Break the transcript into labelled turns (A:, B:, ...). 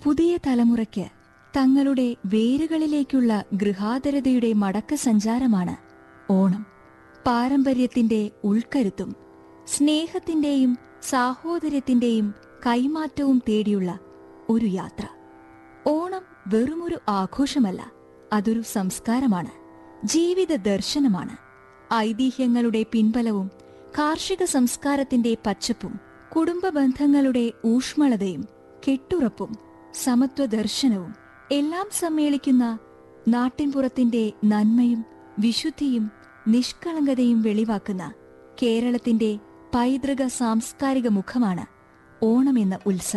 A: പുതിയ തലമുറയ്ക്ക് തങ്ങളുടെ വേരുകളിലേക്കുള്ള ഗൃഹാതരതയുടെ മടക്ക സഞ്ചാരമാണ് ഓണം പാരമ്പര്യത്തിന്റെ ഉൾക്കരുത്തും സ്നേഹത്തിന്റെയും സാഹോദര്യത്തിന്റെയും കൈമാറ്റവും തേടിയുള്ള ഒരു യാത്ര ഓണം വെറുമൊരു ആഘോഷമല്ല അതൊരു സംസ്കാരമാണ് ജീവിത ദർശനമാണ് ഐതിഹ്യങ്ങളുടെ പിൻബലവും കാർഷിക സംസ്കാരത്തിന്റെ പച്ചപ്പും കുടുംബ ബന്ധങ്ങളുടെ ഊഷ്മളതയും കെട്ടുറപ്പും സമത്വ ദർശനവും എല്ലാം സമ്മേളിക്കുന്ന നാട്ടിൻപുറത്തിന്റെ നന്മയും വിശുദ്ധിയും നിഷ്കളങ്കതയും വെളിവാക്കുന്ന കേരളത്തിന്റെ പൈതൃക സാംസ്കാരിക മുഖമാണ് ഓണമെന്ന ഉത്സവം